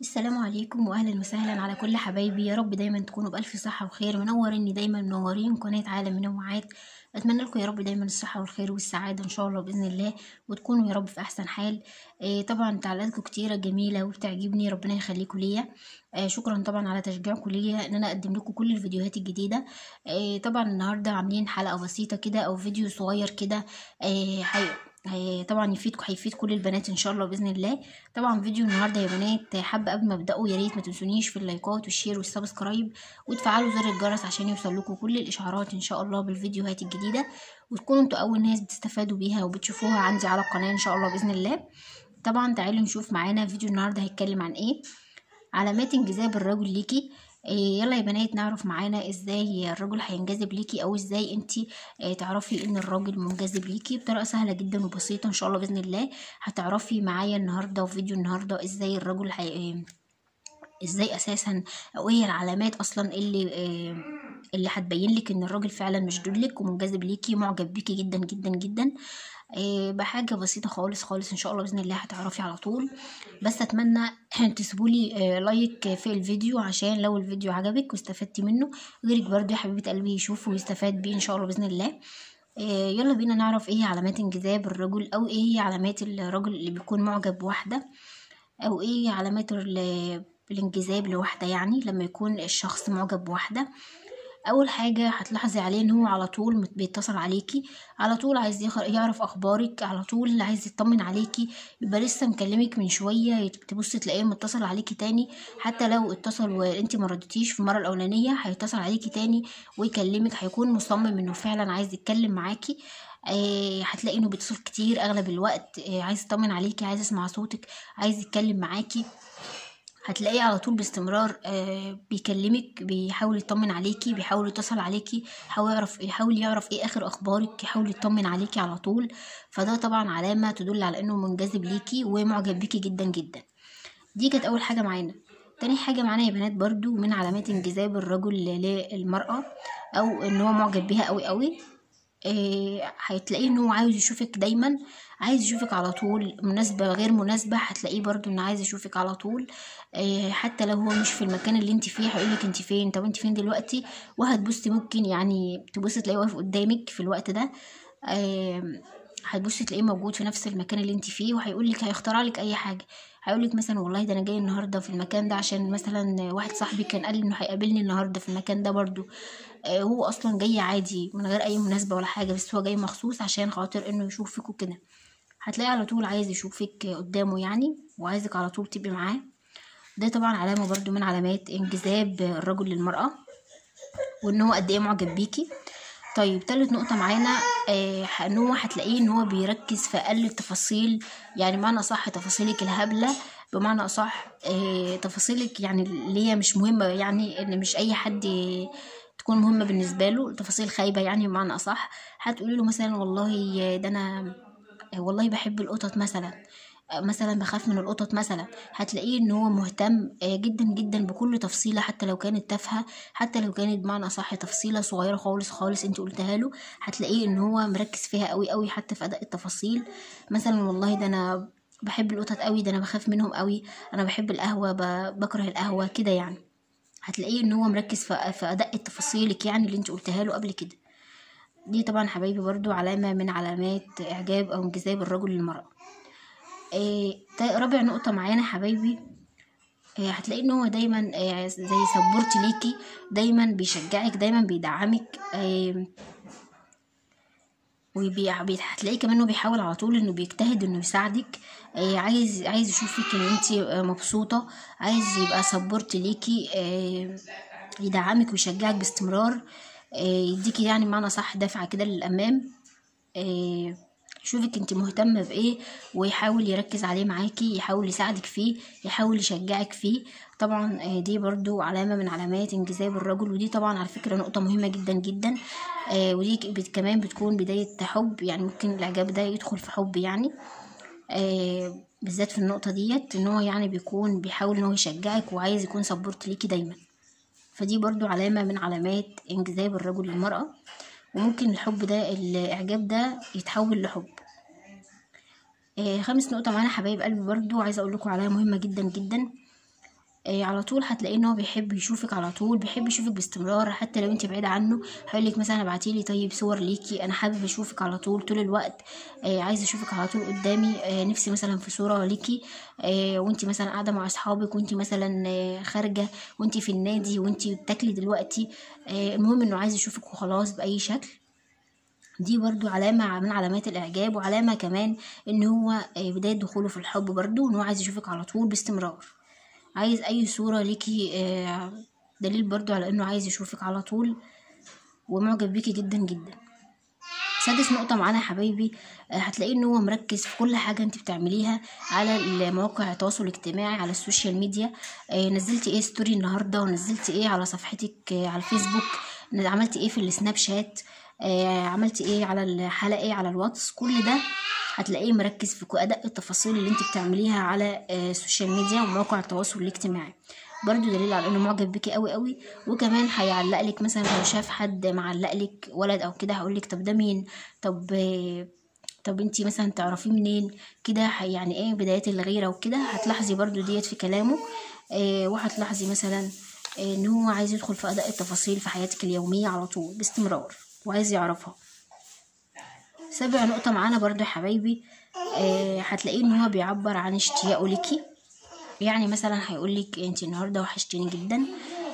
السلام عليكم واهلا وسهلا على كل حبايبي يا رب دايما تكونوا بالف صحه وخير منوريني دايما منورين قناه عالم منوعات اتمنى لكم يا رب دايما الصحه والخير والسعاده ان شاء الله باذن الله وتكونوا يا رب في احسن حال آه طبعا تعليقاتكم كتيره جميله وبتعجبني ربنا يخليكم ليا آه شكرا طبعا على تشجيعكم ليا ان انا اقدم لكم كل الفيديوهات الجديده آه طبعا النهارده عاملين حلقه بسيطه كده او فيديو صغير كده آه حي... هي طبعا يفيدكم هيفيد كل البنات ان شاء الله باذن الله طبعا فيديو النهارده يا بنات حابه قبل ما ابداه يا ريت ما تنسونيش في اللايكات والشير والسبسكرايب وتفعلوا زر الجرس عشان يوصل لكم كل الاشعارات ان شاء الله بالفيديوهات الجديده وتكونوا انتوا اول ناس بتستفادوا بيها وبتشوفوها عندي على القناه ان شاء الله باذن الله طبعا تعالوا نشوف معانا فيديو النهارده هيتكلم عن ايه علامات انجذاب الرجل ليكي إيه يلا يا بنات نعرف معانا ازاي الرجل هينجذب ليكي او ازاي انتي إيه تعرفي ان الراجل منجذب ليكي بطريقه سهله جدا وبسيطه ان شاء الله باذن الله هتعرفي معايا النهارده وفي فيديو النهارده ازاي الرجل هي إيه ازاي اساسا او ايه العلامات اصلا اللي إيه اللي هتبين لك ان الراجل فعلا مشدود لك ومنجذب ليكي معجب بيكي جدا جدا جدا إيه بحاجة بسيطة خالص خالص ان شاء الله بإذن الله هتعرفي على طول بس اتمنى تسيبولي إيه لايك في الفيديو عشان لو الفيديو عجبك واستفدتي منه غيرك برضه يا حبيبة قلبي يشوفه ويستفاد بيه ان شاء الله بإذن الله إيه يلا بينا نعرف ايه علامات انجذاب الرجل او ايه علامات الرجل اللي بيكون معجب بواحدة او ايه علامات الانجذاب لواحدة يعني لما يكون الشخص معجب بواحدة اول حاجه هتلاحظي عليه ان هو على طول بيتصل عليكي على طول عايز يعرف اخبارك على طول عايز يطمن عليكي يبقى لسه مكلمك من شويه تبصي تلاقيه متصل عليكي تاني حتى لو اتصل وانت ما ردتيش في المره الاولانيه هيتصل عليكي تاني ويكلمك هيكون مصمم انه فعلا عايز يتكلم معاكي آه هتلاقي انه بيتصل كتير اغلب الوقت آه عايز يطمن عليكي عايز يسمع صوتك عايز يتكلم معاكي هتلاقيه على طول باستمرار آه بيكلمك بيحاول يطمن عليكي بيحاول يتصل عليكي يحاول يعرف يحاول يعرف ايه اخر اخبارك يحاول يطمن عليكي على طول فده طبعا علامه تدل على انه منجذب ليكي ومعجب بيكي جدا جدا دي كانت اول حاجه معانا تاني حاجة معانا يا بنات برضو من علامات انجذاب الرجل للمرأة أو إن هو معجب بيها أوي أوي هتلاقيه ان هو عاوز يشوفك دايما عايز يشوفك على طول مناسبة غير مناسبة هتلاقيه برضو انه عايز يشوفك على طول اه حتى لو هو مش في المكان اللي انت فيه هيقولك انت فين طب انت فين دلوقتي وهتبصي ممكن يعني تبصي تلاقيه واقف قدامك في الوقت ده اه هتبصي تلاقيه موجود في نفس المكان اللي انت فيه وهيقولك هيخترع لك اي حاجة هيقولك مثلا والله ده انا جاي النهارده في المكان ده عشان مثلا واحد صاحبي كان قال انه هيقابلني النهارده في المكان ده برضو آه هو اصلا جاي عادي من غير اي مناسبه ولا حاجه بس هو جاي مخصوص عشان خاطر انه يشوفك وكده هتلاقي على طول عايز يشوفك قدامه يعني وعايزك على طول تبقي معاه ده طبعا علامه برضو من علامات انجذاب الرجل للمراه وان هو قد ايه معجب بيكي طيب تالت نقطة معانا آه ان هو هتلاقيه ان هو بيركز في اقل التفاصيل يعني معنى صح تفاصيلك الهبلة بمعنى اصح آه تفاصيلك يعني اللي هي مش مهمة يعني ان مش اي حد تكون مهمة بالنسبة له تفاصيل خايبة يعني بمعنى اصح هتقولي له مثلا والله ده انا والله بحب القطط مثلا مثلا بخاف من القطط مثلا هتلاقيه ان هو مهتم جدا جدا بكل تفصيله حتى لو كانت تافهه حتى لو كانت بمعنى صح تفصيله صغيره خالص خالص انت قلتها له هتلاقيه ان هو مركز فيها قوي قوي حتى في اداء التفاصيل مثلا والله ده انا بحب القطط قوي ده انا بخاف منهم قوي انا بحب القهوه بكره القهوه كده يعني هتلاقيه ان هو مركز في اداء تفاصيلك يعني اللي انت قلتها له قبل كده دي طبعا حبايبي برضو علامه من علامات اعجاب او انجذاب الرجل للمراه إيه رابع نقطة معانا حبايبي إيه هتلاقي ان هو دايما إيه زي سبورت ليكي دايما بيشجعك دايما بيدعمك إيه هتلاقيه كمان انه بيحاول على طول انه بيجتهد انه يساعدك إيه عايز عايز يشوفك ان انت مبسوطة عايز يبقى سبورت ليكي إيه يدعمك ويشجعك باستمرار إيه يديكي يعني معنى صح دافعة كده للأمام إيه يشوفك انت مهتمه بايه ويحاول يركز عليه معاكي يحاول يساعدك فيه يحاول يشجعك فيه طبعا دي برضو علامه من علامات انجذاب الرجل ودي طبعا على فكره نقطه مهمه جدا جدا ودي كمان بتكون بدايه حب يعني ممكن الاعجاب ده يدخل في حب يعني بالذات في النقطه ديت ان هو يعني بيكون بيحاول ان هو يشجعك وعايز يكون سبورت ليكي دايما فدي برضو علامه من علامات انجذاب الرجل للمراه وممكن الحب ده الاعجاب ده يتحول لحب آه خامس نقطه معانا حبايب قلبي برضو عايزه اقول لكم عليها مهمه جدا جدا آه على طول هتلاقيه ان هو بيحب يشوفك على طول بيحب يشوفك باستمرار حتى لو انت بعيده عنه هيقولك مثلا ابعتيلي طيب صور ليكي انا حابب اشوفك على طول طول الوقت آه عايزه اشوفك على طول قدامي آه نفسي مثلا في صوره ليكي آه وانت مثلا قاعده مع اصحابك وانت مثلا آه خارجه وانت في النادي وانت بتاكلي دلوقتي آه المهم انه عايز يشوفك وخلاص باي شكل دي برضو علامة من علامات الإعجاب وعلامة كمان إن هو آه، بداية دخوله في الحب برضو إن هو عايز يشوفك على طول باستمرار عايز أي صورة ليكي آه، دليل برضو على إنه عايز يشوفك على طول ومعجب بيكي جدا جدا سادس نقطة معانا يا حبايبي آه، هتلاقيه ان هو مركز في كل حاجة انت بتعمليها على مواقع التواصل الاجتماعي على السوشيال ميديا آه، نزلتي ايه ستوري النهاردة ونزلتي ايه على صفحتك آه، على الفيسبوك عملتي ايه في السناب شات آه، عملتي ايه على الحلقة ايه على الواتس كل ده هتلاقيه مركز في ادق التفاصيل اللي انت بتعمليها على آه، السوشيال ميديا ومواقع التواصل الاجتماعي برضو دليل على انه معجب بيكي قوي قوي وكمان هيعلق لك مثلا لو شاف حد معلق لك ولد او كده هقول لك طب ده مين طب آه، طب انتي مثلا تعرفيه منين كده ح- يعني ايه بدايات الغيره وكده هتلاحظي برضو ديت في كلامه آه وهتلاحظي مثلا آه ان هو عايز يدخل في ادق التفاصيل في حياتك اليوميه على طول باستمرار وعايز يعرفها سابع نقطة معانا برضو يا حبايبي آه هتلاقيه ان هو بيعبر عن اشتياقه ليكي يعني مثلا هيقولك انت النهارده وحشتيني جدا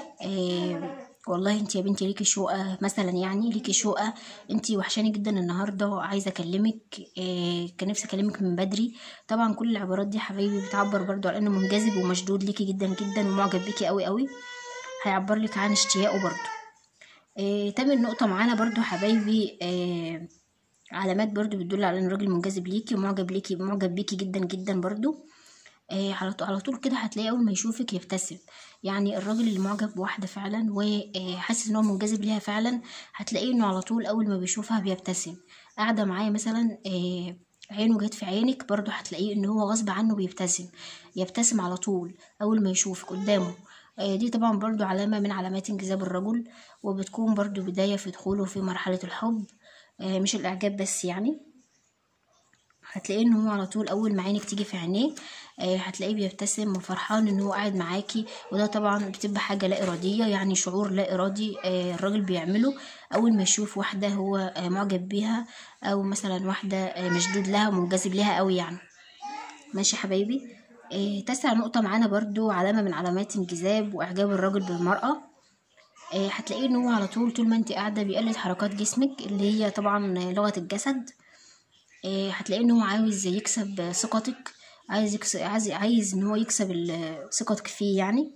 آه والله انت يا بنتي ليكي شوقة مثلا يعني ليكي شوقة انت وحشاني جدا النهارده عايزه اكلمك آه كان نفسي اكلمك من بدري طبعا كل العبارات دي يا حبايبي بتعبر برضو على انه منجذب ومشدود ليكي جدا جدا ومعجب بيكي قوي قوي هيعبر لك عن اشتياقه برضو آه تامن نقطة معانا برضو حبايبي آه علامات برضو بتدل على ان الراجل منجذب ليكي ومعجب ليكي معجب بيكي جدا جدا برضو آه على طول على طول كده هتلاقيه اول ما يشوفك يبتسم يعني الراجل اللي معجب بواحدة فعلا وحاسس ان هو منجذب ليها فعلا هتلاقيه انه على طول اول ما بيشوفها بيبتسم قاعدة معايا مثلا آه عينه جت في عينك برضو هتلاقيه ان هو غصب عنه بيبتسم يبتسم على طول اول ما يشوفك قدامه آه، دي طبعا برضو علامة من علامات انجذاب الرجل وبتكون برضو بداية في دخوله في مرحلة الحب آه، مش الإعجاب بس يعني هتلاقيه ان هو على طول اول ما عينك تيجي في عينيه آه، هتلاقيه بيبتسم وفرحان ان هو قاعد معاكي وده طبعا بتبقى حاجه لا اراديه يعني شعور لا ارادي آه، الراجل بيعمله اول ما يشوف واحده هو آه، معجب بيها او مثلا واحده آه، مشدود لها ومنجذب لها قوي يعني ماشي يا حبايبي آه، تاسع نقطة معانا برضو علامة من علامات انجذاب وإعجاب الرجل بالمرأة آه، هتلاقيه ان هو على طول طول ما انت قاعدة بيقلد حركات جسمك اللي هي طبعا لغة الجسد آه، هتلاقيه ان هو عاوز يكسب ثقتك عايز يكسب عايز عايز ان هو يكسب ال- ثقتك فيه يعني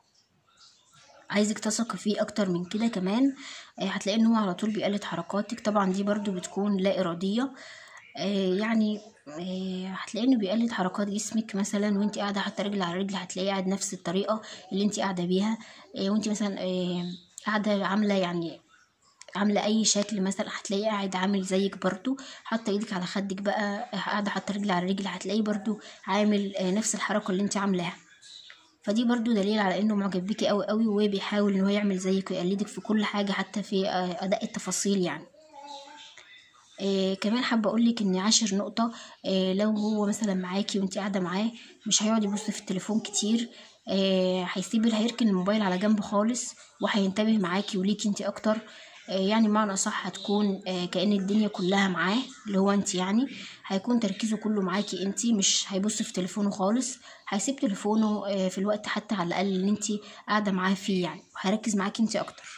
عايزك تثقي فيه اكتر من كده كمان آه، هتلاقي ان هو على طول بيقلد حركاتك طبعا دي برضو بتكون لا اراديه آه، يعني آه، هتلاقي انه بيقلد حركات جسمك مثلا وانت قاعده حاطه رجل على رجل هتلاقيه قاعد نفس الطريقه اللي انت قاعده بيها آه، وانت مثلا آه، قاعده عامله يعني عامله اي شكل مثلا هتلاقيه قاعد عامل زيك برضو حاطه ايدك على خدك بقى قاعده حاطه رجل على رجل هتلاقيه برضو عامل آه، نفس الحركه اللي انت عاملاها فدي برضو دليل على انه معجب بيكي قوي قوي وبيحاول ان هو يعمل زيك ويقلدك في كل حاجه حتى في آه، اداء التفاصيل يعني آه كمان حابه اقول لك ان عاشر نقطه آه لو هو مثلا معاكي وانت قاعده معاه مش هيقعد يبص في التليفون كتير آه هيسيب هيركن الموبايل على جنب خالص وهينتبه معاكي وليكي انت اكتر آه يعني معنى اصح هتكون آه كأن الدنيا كلها معاه اللي هو انت يعني هيكون تركيزه كله معاكي انت مش هيبص في تليفونه خالص هيسيب تليفونه آه في الوقت حتى على الاقل اللي انت قاعده معاه فيه يعني وهيركز معاكي انت اكتر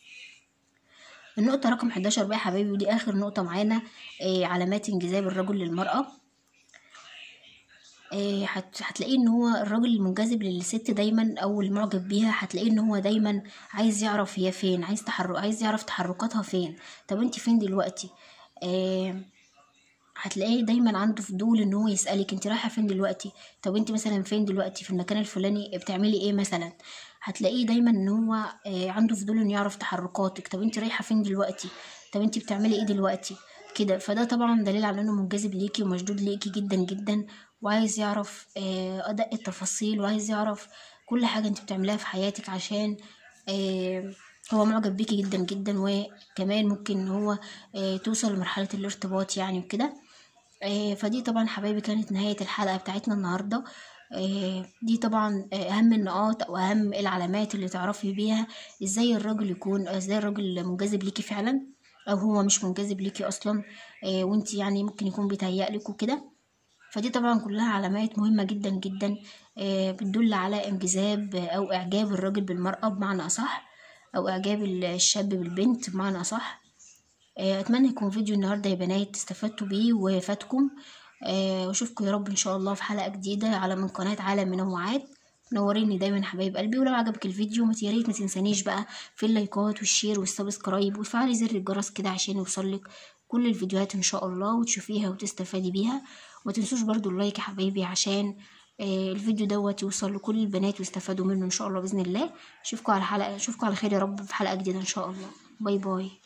النقطة رقم 11 بقى يا حبايبي ودي آخر نقطة معانا آه علامات انجذاب الرجل للمرأة آه هت- هتلاقيه ان هو الراجل المنجذب للست دايما او المعجب بيها هتلاقيه ان هو دايما عايز يعرف هي فين عايز تحرك عايز يعرف تحركاتها فين طب انت فين دلوقتي آه هتلاقيه دايما عنده فضول ان هو يسألك انت رايحة فين دلوقتي طب انت مثلا فين دلوقتي في المكان الفلاني بتعملي ايه مثلا هتلاقيه دايما ان هو آه، عنده فضول انه يعرف تحركاتك طب انت رايحة فين دلوقتي طب انت بتعملي ايه دلوقتي كده فده طبعا دليل على انه منجذب ليكي ومشدود ليكي جدا جدا وعايز يعرف آه، ادق التفاصيل وعايز يعرف كل حاجة انت بتعمليها في حياتك عشان آه، هو معجب بيكي جدا جدا وكمان ممكن ان هو آه، توصل لمرحلة الارتباط يعني وكده آه، فدي طبعا حبايبي كانت نهاية الحلقة بتاعتنا النهاردة آه، دي طبعا آه، اهم النقاط او اهم العلامات اللي تعرفي بيها ازاي الراجل يكون ازاي الراجل منجذب ليكي فعلا او هو مش منجذب ليكي اصلا آه، وانت يعني ممكن يكون بيتهيألك وكده فدي طبعا كلها علامات مهمة جدا جدا آه، بتدل على انجذاب او اعجاب الراجل بالمرأة بمعنى اصح او اعجاب الشاب بالبنت بمعنى اصح آه، اتمنى يكون فيديو النهارده يا بنات استفدتوا بيه وفاتكم آه، واشوفكم يا رب ان شاء الله في حلقه جديده على من قناه عالم منوعات منوريني دايما حبايب قلبي ولو عجبك الفيديو ما ياريت ما تنسانيش بقى في اللايكات والشير والسبسكرايب وتفعلي زر الجرس كده عشان يوصلك كل الفيديوهات ان شاء الله وتشوفيها وتستفادي بيها وما تنسوش برضو اللايك يا حبايبي عشان آه، الفيديو دوت يوصل لكل البنات ويستفادوا منه ان شاء الله باذن الله اشوفكم على حلقه اشوفكم على خير يا رب في حلقه جديده ان شاء الله باي باي